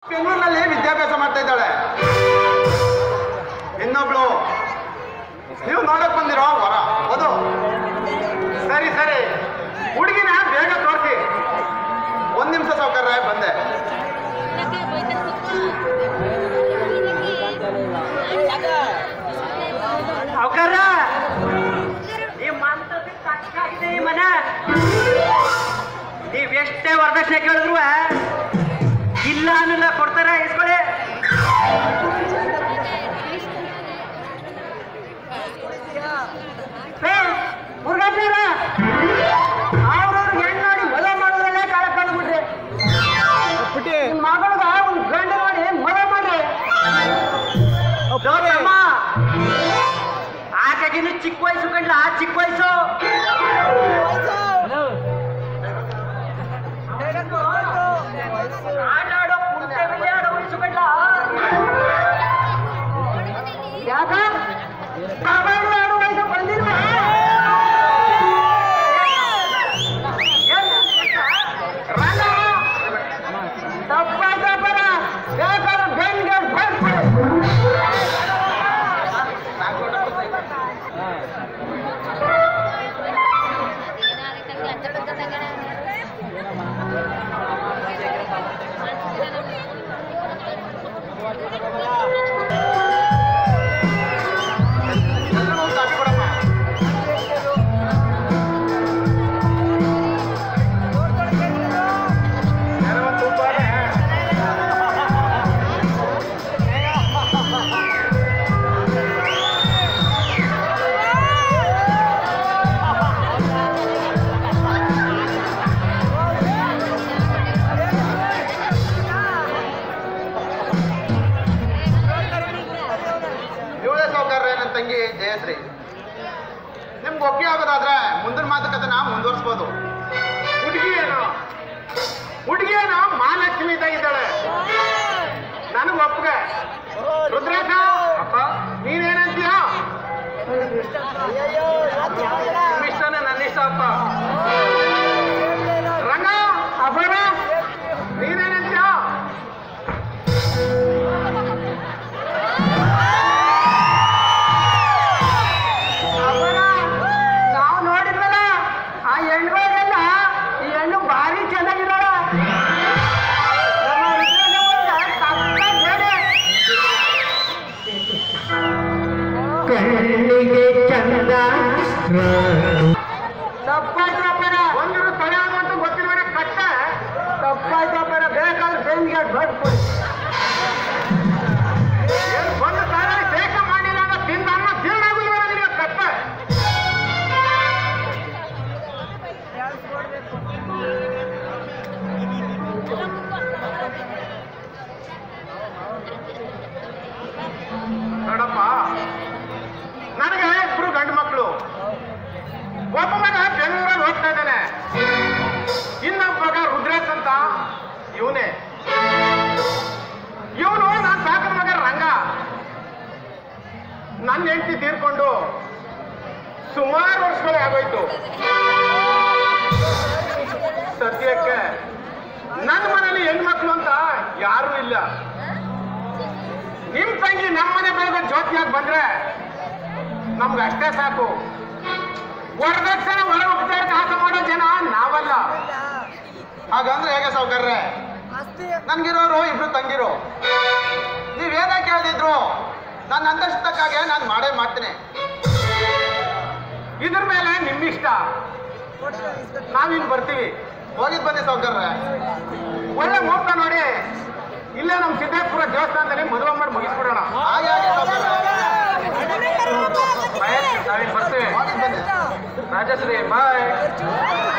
ಬೆಂಗಳೂರಿನಲ್ಲಿ ವಿದ್ಯಾಭ್ಯಾಸ ಮಾಡ್ತಾ ಇದ್ದಾಳೆ ಇನ್ನೊಬ್ಳು ನೀವು ನೋಡಕ್ ಬಂದಿರೋ ವರ ಅದು ಸರಿ ಸರಿ ಹುಡುಗಿನ ಬೇಗ ತೋರಿಸಿ ಒಂದ್ ನಿಮಿಷ ಸಾವುಕಾರ ಬಂದೆ ಸಾವುಕಾರ ಈ ಮಂತಕ್ಕೆ ತಕ್ಕಾಗಿದೆ ಈ ಮನೆ ನೀವ್ ಎಷ್ಟೇ ವರದಕ್ಷಿಣೆ ಕೇಳಿದ್ರು ಇಲ್ಲ ಅನ್ನಲ್ಲ ಕೊಡ್ತಾರೆ ಇಸ್ಕೊಳ್ಳಿ ಮುರುಘಾಪುರ ಅವ್ರವ್ರಿಗೆ ಹೆಣ್ಣು ನೋಡಿ ಮದುವೆ ಮಾಡೋದ್ರಲ್ಲೇ ಕಾಲ ಕಂಡುಬಿಟ್ರಿ ನಿಮ್ ಮಗಳಿಗೆ ಒಂದು ಗಂಡು ನೋಡಿ ಮದುವೆ ಮಾಡ್ರಿ ಗೌರಮ್ಮ ಆಕೆಗಿನ್ನು ಚಿಕ್ಕ ವಯಸ್ಸು ಕಂಡ್ಲ ಚಿಕ್ಕ ವಯಸ್ಸು ಆಟ ಆಡೋ ಕುಂಟೆ ಬಿಲ್ಲೆ ಆಡೋ ವಯಸ್ಸು ಕಂಡ್ಲ ಯಾಕ ಕಬಡ್ಡಿ ಆಡೋ ವಯಸ್ಸು ಬಂದಿಲ್ವಾ ರಂಗ ತಪ್ಪಾಯ್ತಾ ಬರ ಬೇಕಾದ್ರೆ ಬೆನ್ಗೆ ಬಂದ್ಬಿಡು ಎಲ್ರಿಗೂ ಒಂದು ಕಾಫಿ ಕೊಡಮ್ಮ ಏನೋ ಒಂದು ತುಪ್ಪ ಇದೆ. ಇವಳೇ ಸಾವುಕಾರ್ರೆ ನನ್ನ ತಂಗಿ ಜಯಶ್ರೀ ನಿಮ್ಗೆ ಒಪ್ಪಿಗೆ ಆಗೋದಾದ್ರೆ ಮುಂದಿನ ಮಾತುಕತೆನ ಮುಂದುವರಿಸ್ಬೋದು ಹುಡುಗಿ ಏನು ಹುಡುಗಿ ಏನು ಮಹಾಲಕ್ಷ್ಮಿ ಇದ್ದಾಗಿದ್ದಾಳೆ ನನಗೆ ಒಪ್ಪಿಗೆ ರುದ್ರೇಶ ಅಪ್ಪ ನೀನೇನಂತೀಯ ನಿಮ್ಮ ಇಷ್ಟನೇ ನನ್ನ ಇಷ್ಟ ಅಪ್ಪ ರಂಗ ಅಬ್ಬರ ನೀನೇನಂತೀಯ ಅವರ ನಾವು ನೋಡಿದ್ವಲ್ಲ ಆ ಹೆಣ್ಗಳಿಗೆಲ್ಲ ಈ ಹೆಣ್ಣು ಭಾರಿ ಚೆನ್ನಾಗಿದ್ದಾಳ ನಮ್ಮ ವಿಶ್ವಾಸ ಬಂದ ತಪ್ಪಾಗ್ ಹೇಳಿ. ಕಣ್ಣಿಗೆ ಚಂದ ತಪ್ಪಾಯ್ತು ಅಪ್ಪರ ಒಂದು ಸ್ಥಳ ಅಂತ ಗೊತ್ತಿಲ್ವನ ಕಟ್ಟ ತಪ್ಪಾಯ್ತು ಅಪ್ಪರ ಬೇಕಾದ್ರೆ ಬೆನ್ನಿಗೆ ಬಡ್ಕೊಡಿ ಏನು ಒಂದು ಸ್ಥಳ ಬೇಕ ಮಾಡಿಲ್ಲ ಅಂತ ತಿಂದ ಅನ್ನ ತಿನ್ನಾಗುದಿಲ್ಲ ನಿನಗೆ ಕಟ್ಟ ನೋಡಪ್ಪ ನನಗೆ ಇಬ್ರು ಗಂಡು ಮಕ್ಕಳು ಒಬ್ಬ ಮಗ ಬೆಂಗಳೂರಲ್ಲಿ ಹೋಗ್ತಾ ಇದ್ದಾನೆ ಇನ್ನೊಬ್ಬ ಮಗ ರುದ್ರೇಶ್ ಅಂತ ಇವನೇ ಇವನು ನಾನು ಸಾಕಿದ ಮಗ ರಂಗ ನನ್ನ ಹೆಂಡತಿ ತೀರ್ಕೊಂಡು ಸುಮಾರು ವರ್ಷಗಳೇ ಆಗೋಯ್ತು ಸದ್ಯಕ್ಕೆ ನನ್ನ ಮನೇಲಿ ಹೆಣ್ಮಕ್ಳು ಅಂತ ಯಾರೂ ಇಲ್ಲ ನಿಮ್ ತಂಗಿ ನಮ್ಮನೆ ಬೆಳಗ್ಗೆ ಜ್ಯೋತಿಯಾಗಿ ಬಂದ್ರೆ ನಮ್ಗೆ ಅಷ್ಟೇ ಸಾಕು ವರದಕ್ಷಿಣೆ ಹೊರ ಉಪಚಾರಕ್ಕೆ ಆಸೆ ಮಾಡೋ ಜನ ನಾವಲ್ಲ ಹಾಗಂದ್ರೆ ಹೇಗೆ ಸಾವುಕಾರ್ರೆ ನನ್ಗಿರೋರು ಇಬ್ರು ತಂಗಿರು ನೀವೇನೇ ಕೇಳಿದ್ರು ನನ್ನ ಅಂತಸ್ತಕ್ಕಾಗೆ ನಾನು ಮಾಡೇ ಮಾಡ್ತೀನಿ ಇದ್ರ ಮೇಲೆ ನಿಮ್ಮಿಷ್ಟ ನಾವಿಲ್ಲಿ ಬರ್ತೀವಿ ಹೋಗಿದ್ ಬನ್ನಿ ಸಾವುಕಾರ್ರೆ ಒಳ್ಳೆ ಮುಹೂರ್ತ ನೋಡಿ ಇಲ್ಲೇ ನಮ್ಮ ಸಿದ್ದೇಶ್ವರ ದೇವಸ್ಥಾನದಲ್ಲಿ ಮದುವೆ ಮಾಡಿ ಮುಗಿಸ್ಬಿಡೋಣ ಹಾಗೆ ಹಾಗೆ ಸಾವುಕಾರ್ರೆ. ಬಾಯ್, ನಾವಿಲ್ಲಿ ಬರ್ತೀವಿ ರಾಜಶ್ರೀ ಬಾಯ್